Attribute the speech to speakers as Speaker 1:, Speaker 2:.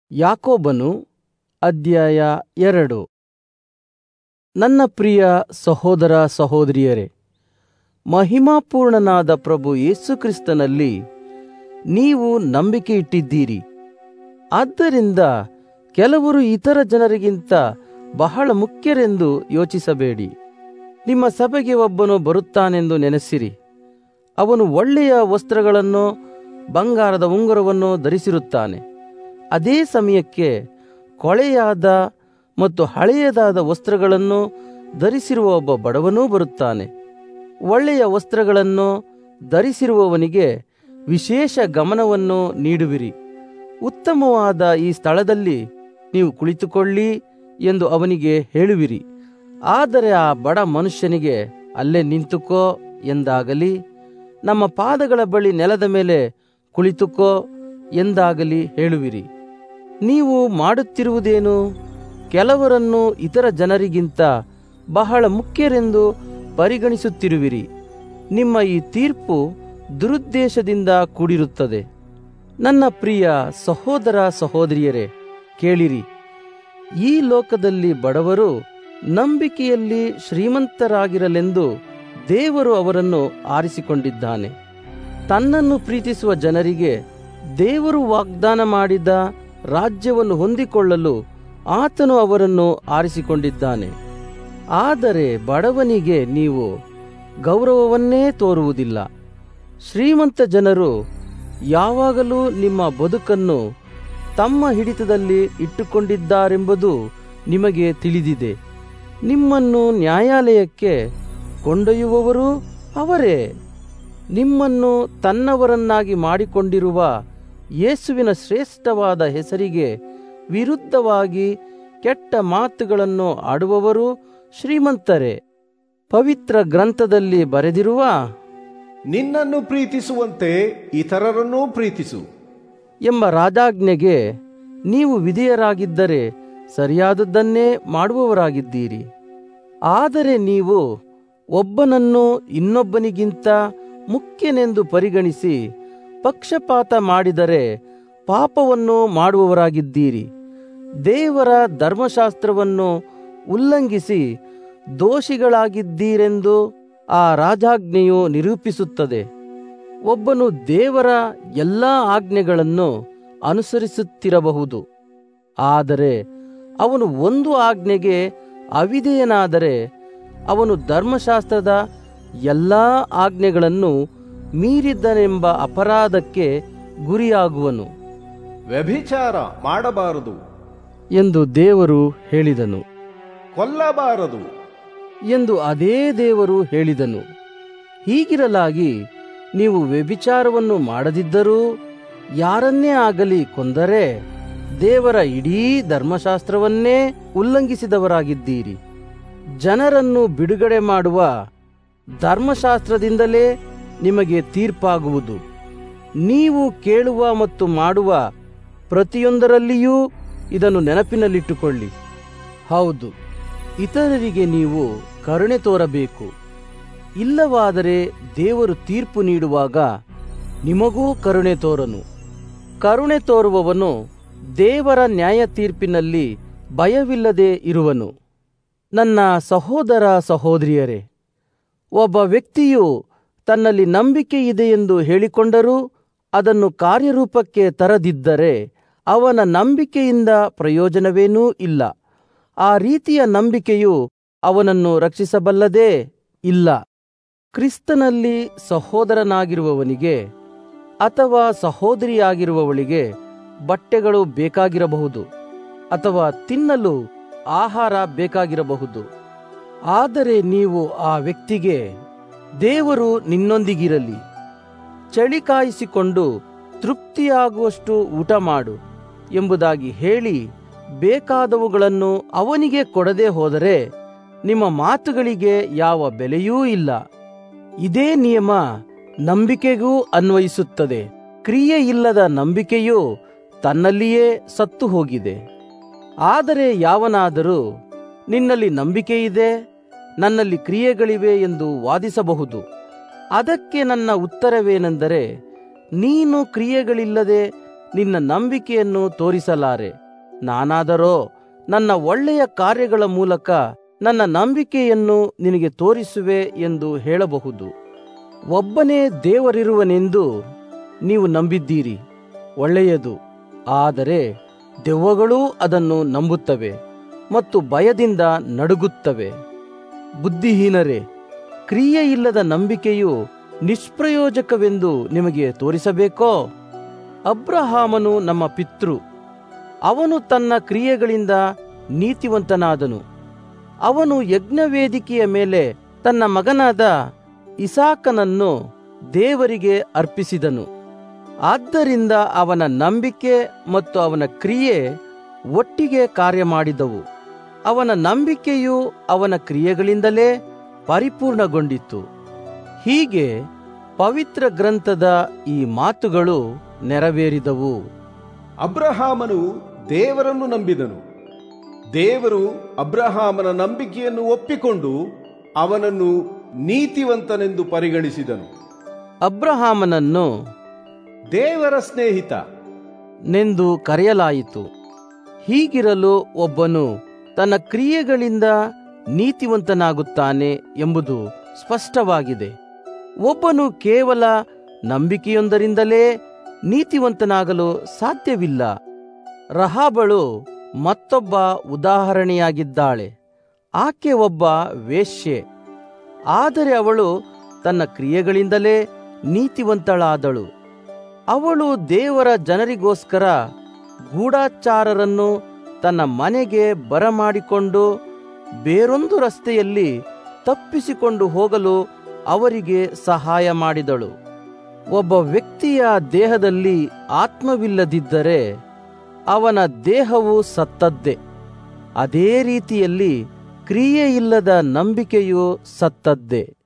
Speaker 1: ಯಾಕೋಬನು ಅಧ್ಯಾಯ ಎರಡು ನನ್ನ ಪ್ರಿಯ ಸಹೋದರ ಸಹೋದರಿಯರೇ ಮಹಿಮಾಪೂರ್ಣನಾದ ಪ್ರಭು ಯೇಸುಕ್ರಿಸ್ತನಲ್ಲಿ ನೀವು ನಂಬಿಕೆ ಇಟ್ಟಿದ್ದೀರಿ ಆದ್ದರಿಂದ ಕೆಲವರು ಇತರ ಜನರಿಗಿಂತ ಬಹಳ ಮುಖ್ಯರೆಂದು ಯೋಚಿಸಬೇಡಿ ನಿಮ್ಮ ಸಭೆಗೆ ಒಬ್ಬನು ಬರುತ್ತಾನೆಂದು ನೆನೆಸಿರಿ ಅವನು ಒಳ್ಳೆಯ ವಸ್ತ್ರಗಳನ್ನು ಬಂಗಾರದ ಉಂಗುರವನ್ನು ಧರಿಸಿರುತ್ತಾನೆ ಅದೇ ಸಮಯಕ್ಕೆ ಕೊಳೆಯಾದ ಮತ್ತು ಹಳೆಯದಾದ ವಸ್ತ್ರಗಳನ್ನು ಧರಿಸಿರುವ ಒಬ್ಬ ಬಡವನೂ ಬರುತ್ತಾನೆ ಒಳ್ಳೆಯ ವಸ್ತ್ರಗಳನ್ನು ಧರಿಸಿರುವವನಿಗೆ ವಿಶೇಷ ಗಮನವನ್ನು ನೀಡುವಿರಿ ಉತ್ತಮವಾದ ಈ ಸ್ಥಳದಲ್ಲಿ ನೀವು ಕುಳಿತುಕೊಳ್ಳಿ ಎಂದು ಅವನಿಗೆ ಹೇಳುವಿರಿ ಆದರೆ ಆ ಬಡ ಮನುಷ್ಯನಿಗೆ ಅಲ್ಲೇ ನಿಂತುಕೋ ಎಂದಾಗಲಿ ನಮ್ಮ ಪಾದಗಳ ಬಳಿ ನೆಲದ ಮೇಲೆ ಕುಳಿತುಕೋ ಎಂದಾಗಲಿ ಹೇಳುವಿರಿ ನೀವು ಮಾಡುತ್ತಿರುವುದೇನು ಕೆಲವರನ್ನು ಇತರ ಜನರಿಗಿಂತ ಬಹಳ ಮುಖ್ಯರೆಂದು ಪರಿಗಣಿಸುತ್ತಿರುವಿರಿ ನಿಮ್ಮ ಈ ತೀರ್ಪು ದುರುದ್ದೇಶದಿಂದ ಕೂಡಿರುತ್ತದೆ ನನ್ನ ಪ್ರಿಯ ಸಹೋದರ ಸಹೋದರಿಯರೇ ಕೇಳಿರಿ ಈ ಲೋಕದಲ್ಲಿ ಬಡವರು ನಂಬಿಕೆಯಲ್ಲಿ ಶ್ರೀಮಂತರಾಗಿರಲೆಂದು ದೇವರು ಅವರನ್ನು ಆರಿಸಿಕೊಂಡಿದ್ದಾನೆ ತನ್ನನ್ನು ಪ್ರೀತಿಸುವ ಜನರಿಗೆ ದೇವರು ವಾಗ್ದಾನ ಮಾಡಿದ ರಾಜ್ಯವನ್ನು ಹೊಂದಿಕೊಳ್ಳಲು ಆತನು ಅವರನ್ನು ಆರಿಸಿಕೊಂಡಿದ್ದಾನೆ ಆದರೆ ಬಡವನಿಗೆ ನೀವು ಗೌರವವನ್ನೇ ತೋರುವುದಿಲ್ಲ ಶ್ರೀಮಂತ ಜನರು ಯಾವಾಗಲೂ ನಿಮ್ಮ ಬದುಕನ್ನು ತಮ್ಮ ಹಿಡಿತದಲ್ಲಿ ಇಟ್ಟುಕೊಂಡಿದ್ದಾರೆಂಬುದು ನಿಮಗೆ ತಿಳಿದಿದೆ ನಿಮ್ಮನ್ನು ನ್ಯಾಯಾಲಯಕ್ಕೆ ಕೊಂಡೊಯ್ಯುವವರು ಅವರೇ ನಿಮ್ಮನ್ನು ತನ್ನವರನ್ನಾಗಿ ಮಾಡಿಕೊಂಡಿರುವ ಯೇಸುವಿನ ಶ್ರೇಷ್ಠವಾದ ಹೆಸರಿಗೆ ವಿರುದ್ಧವಾಗಿ ಕೆಟ್ಟ ಮಾತುಗಳನ್ನು ಆಡುವವರು ಶ್ರೀಮಂತರೇ ಪವಿತ್ರ ಗ್ರಂಥದಲ್ಲಿ ಬರೆದಿರುವ
Speaker 2: ನಿನ್ನನ್ನು ಪ್ರೀತಿಸುವಂತೆ ಇತರರನ್ನೂ ಪ್ರೀತಿಸು
Speaker 1: ಎಂಬ ರಾಜಾಜ್ಞೆಗೆ ನೀವು ವಿಧೇಯರಾಗಿದ್ದರೆ ಸರಿಯಾದದ್ದನ್ನೇ ಮಾಡುವವರಾಗಿದ್ದೀರಿ ಆದರೆ ನೀವು ಒಬ್ಬನನ್ನು ಇನ್ನೊಬ್ಬನಿಗಿಂತ ಮುಖ್ಯನೆಂದು ಪರಿಗಣಿಸಿ ಪಕ್ಷಪಾತ ಮಾಡಿದರೆ ಪಾಪವನ್ನು ಮಾಡುವವರಾಗಿದ್ದೀರಿ ದೇವರ ಧರ್ಮಶಾಸ್ತ್ರವನ್ನು ಉಲ್ಲಂಘಿಸಿ ದೋಷಿಗಳಾಗಿದ್ದೀರೆಂದು ಆ ರಾಜಾಜ್ಞೆಯು ನಿರೂಪಿಸುತ್ತದೆ ಒಬ್ಬನು ದೇವರ ಎಲ್ಲ ಆಜ್ಞೆಗಳನ್ನು ಅನುಸರಿಸುತ್ತಿರಬಹುದು ಆದರೆ ಅವನು ಒಂದು ಆಜ್ಞೆಗೆ ಅವಿಧೇಯನಾದರೆ ಅವನು ಧರ್ಮಶಾಸ್ತ್ರದ ಎಲ್ಲ ಆಜ್ಞೆಗಳನ್ನು ಮೀರಿದ್ದನೆಂಬ ಅಪರಾಧಕ್ಕೆ ಗುರಿಯಾಗುವನು
Speaker 2: ವ್ಯಭಿಚಾರ ಮಾಡಬಾರದು
Speaker 1: ಎಂದು ದೇವರು ಹೇಳಿದನು
Speaker 2: ಕೊಲ್ಲಬಾರದು
Speaker 1: ಎಂದು ಅದೇ ದೇವರು ಹೇಳಿದನು ಹೀಗಿರಲಾಗಿ ನೀವು ವ್ಯಭಿಚಾರವನ್ನು ಮಾಡದಿದ್ದರೂ ಯಾರನ್ನೇ ಆಗಲಿ ಕೊಂದರೆ ದೇವರ ಇಡೀ ಧರ್ಮಶಾಸ್ತ್ರವನ್ನೇ ಉಲ್ಲಂಘಿಸಿದವರಾಗಿದ್ದೀರಿ ಜನರನ್ನು ಬಿಡುಗಡೆ ಮಾಡುವ ಧರ್ಮಶಾಸ್ತ್ರದಿಂದಲೇ ನಿಮಗೆ ತೀರ್ಪಾಗುವುದು ನೀವು ಕೇಳುವ ಮತ್ತು ಮಾಡುವ ಪ್ರತಿಯೊಂದರಲ್ಲಿಯೂ ಇದನ್ನು ನೆನಪಿನಲ್ಲಿಟ್ಟುಕೊಳ್ಳಿ ಹೌದು ಇತರರಿಗೆ ನೀವು ಕರುಣೆ ತೋರಬೇಕು ಇಲ್ಲವಾದರೆ ದೇವರು ತೀರ್ಪು ನೀಡುವಾಗ ನಿಮಗೂ ಕರುಣೆ ತೋರನು ಕರುಣೆ ತೋರುವವನು ದೇವರ ನ್ಯಾಯ ತೀರ್ಪಿನಲ್ಲಿ ಭಯವಿಲ್ಲದೆ ಇರುವನು ನನ್ನ ಸಹೋದರ ಸಹೋದರಿಯರೇ ಒಬ್ಬ ವ್ಯಕ್ತಿಯು ತನ್ನಲ್ಲಿ ನಂಬಿಕೆ ಇದೆ ಎಂದು ಹೇಳಿಕೊಂಡರೂ ಅದನ್ನು ಕಾರ್ಯರೂಪಕ್ಕೆ ತರದಿದ್ದರೆ ಅವನ ನಂಬಿಕೆಯಿಂದ ಪ್ರಯೋಜನವೇನೂ ಇಲ್ಲ ಆ ರೀತಿಯ ನಂಬಿಕೆಯು ಅವನನ್ನು ರಕ್ಷಿಸಬಲ್ಲದೇ ಇಲ್ಲ ಕ್ರಿಸ್ತನಲ್ಲಿ ಸಹೋದರನಾಗಿರುವವನಿಗೆ ಅಥವಾ ಸಹೋದರಿಯಾಗಿರುವವಳಿಗೆ ಬಟ್ಟೆಗಳು ಬೇಕಾಗಿರಬಹುದು ಅಥವಾ ತಿನ್ನಲು ಆಹಾರ ಬೇಕಾಗಿರಬಹುದು ಆದರೆ ನೀವು ಆ ವ್ಯಕ್ತಿಗೆ ದೇವರು ನಿನ್ನೊಂದಿಗಿರಲಿ ಚಳಿ ಕಾಯಿಸಿಕೊಂಡು ತೃಪ್ತಿಯಾಗುವಷ್ಟು ಊಟ ಮಾಡು ಎಂಬುದಾಗಿ ಹೇಳಿ ಬೇಕಾದವುಗಳನ್ನು ಅವನಿಗೆ ಕೊಡದೆ ಹೋದರೆ ನಿಮ್ಮ ಮಾತುಗಳಿಗೆ ಯಾವ ಬೆಲೆಯೂ ಇಲ್ಲ ಇದೇ ನಿಯಮ ನಂಬಿಕೆಗೂ ಅನ್ವಯಿಸುತ್ತದೆ ಕ್ರಿಯೆ ಇಲ್ಲದ ನಂಬಿಕೆಯು ತನ್ನಲ್ಲಿಯೇ ಸತ್ತು ಹೋಗಿದೆ ಆದರೆ ಯಾವನಾದರೂ ನಿನ್ನಲ್ಲಿ ನಂಬಿಕೆ ಇದೆ ನನ್ನಲ್ಲಿ ಕ್ರಿಯೆಗಳಿವೆ ಎಂದು ವಾದಿಸಬಹುದು ಅದಕ್ಕೆ ನನ್ನ ಉತ್ತರವೇನೆಂದರೆ ನೀನು ಕ್ರಿಯೆಗಳಿಲ್ಲದೆ ನಿನ್ನ ನಂಬಿಕೆಯನ್ನು ತೋರಿಸಲಾರೆ ನಾನಾದರೋ ನನ್ನ ಒಳ್ಳೆಯ ಕಾರ್ಯಗಳ ಮೂಲಕ ನನ್ನ ನಂಬಿಕೆಯನ್ನು ನಿನಗೆ ತೋರಿಸುವೆ ಎಂದು ಹೇಳಬಹುದು ಒಬ್ಬನೇ ದೇವರಿರುವನೆಂದು ನೀವು ನಂಬಿದ್ದೀರಿ ಒಳ್ಳೆಯದು ಆದರೆ ದೆವ್ವಗಳೂ ಅದನ್ನು ನಂಬುತ್ತವೆ ಮತ್ತು ಭಯದಿಂದ ನಡುಗುತ್ತವೆ ಬುದ್ಧಿಹೀನರೇ ಕ್ರಿಯೆಯಿಲ್ಲದ ನಂಬಿಕೆಯು ನಿಷ್ಪ್ರಯೋಜಕವೆಂದು ನಿಮಗೆ ತೋರಿಸಬೇಕೋ ಅಬ್ರಹಾಮನು ನಮ್ಮ ಪಿತೃ ಅವನು ತನ್ನ ಕ್ರಿಯೆಗಳಿಂದ ನೀತಿವಂತನಾದನು ಅವನು ಯಜ್ಞವೇದಿಕೆಯ ಮೇಲೆ ತನ್ನ ಮಗನಾದ ಇಸಾಕನನ್ನು ದೇವರಿಗೆ ಅರ್ಪಿಸಿದನು ಆದ್ದರಿಂದ ಅವನ ನಂಬಿಕೆ ಮತ್ತು ಅವನ ಕ್ರಿಯೆ ಒಟ್ಟಿಗೆ ಕಾರ್ಯ ಮಾಡಿದವು ಅವನ ನಂಬಿಕೆಯು ಅವನ ಕ್ರಿಯೆಗಳಿಂದಲೇ ಪರಿಪೂರ್ಣಗೊಂಡಿತ್ತು ಹೀಗೆ ಪವಿತ್ರ ಗ್ರಂಥದ ಈ ಮಾತುಗಳು ನೆರವೇರಿದವು
Speaker 2: ಅಬ್ರಹಾಮನು ದೇವರನ್ನು ನಂಬಿದನು ದೇವರು ಅಬ್ರಹಾಮನ ನಂಬಿಕೆಯನ್ನು ಒಪ್ಪಿಕೊಂಡು ಅವನನ್ನು ನೀತಿವಂತನೆಂದು ಪರಿಗಣಿಸಿದನು
Speaker 1: ಅಬ್ರಹಾಮನನ್ನು
Speaker 2: ದೇವರ ಸ್ನೇಹಿತ
Speaker 1: ನೆಂದು ಕರೆಯಲಾಯಿತು ಹೀಗಿರಲು ಒಬ್ಬನು ತನ್ನ ಕ್ರಿಯೆಗಳಿಂದ ನೀತಿವಂತನಾಗುತ್ತಾನೆ ಎಂಬುದು ಸ್ಪಷ್ಟವಾಗಿದೆ ಒಬ್ಬನು ಕೇವಲ ನಂಬಿಕೆಯೊಂದರಿಂದಲೇ ನೀತಿವಂತನಾಗಲು ಸಾಧ್ಯವಿಲ್ಲ ರಹಾಬಳು ಮತ್ತೊಬ್ಬ ಉದಾಹರಣೆಯಾಗಿದ್ದಾಳೆ ಆಕೆ ಒಬ್ಬ ವೇಶ್ಯೆ ಆದರೆ ಅವಳು ತನ್ನ ಕ್ರಿಯೆಗಳಿಂದಲೇ ನೀತಿವಂತಳಾದಳು ಅವಳು ದೇವರ ಜನರಿಗೋಸ್ಕರ ಗೂಢಾಚಾರರನ್ನು ತನ್ನ ಮನೆಗೆ ಬರಮಾಡಿಕೊಂಡು ಬೇರೊಂದು ರಸ್ತೆಯಲ್ಲಿ ತಪ್ಪಿಸಿಕೊಂಡು ಹೋಗಲು ಅವರಿಗೆ ಸಹಾಯ ಮಾಡಿದಳು ಒಬ್ಬ ವ್ಯಕ್ತಿಯ ದೇಹದಲ್ಲಿ ಆತ್ಮವಿಲ್ಲದಿದ್ದರೆ ಅವನ ದೇಹವು ಸತ್ತದ್ದೇ ಅದೇ ರೀತಿಯಲ್ಲಿ ಕ್ರಿಯೆಯಿಲ್ಲದ ನಂಬಿಕೆಯು ಸತ್ತದ್ದೇ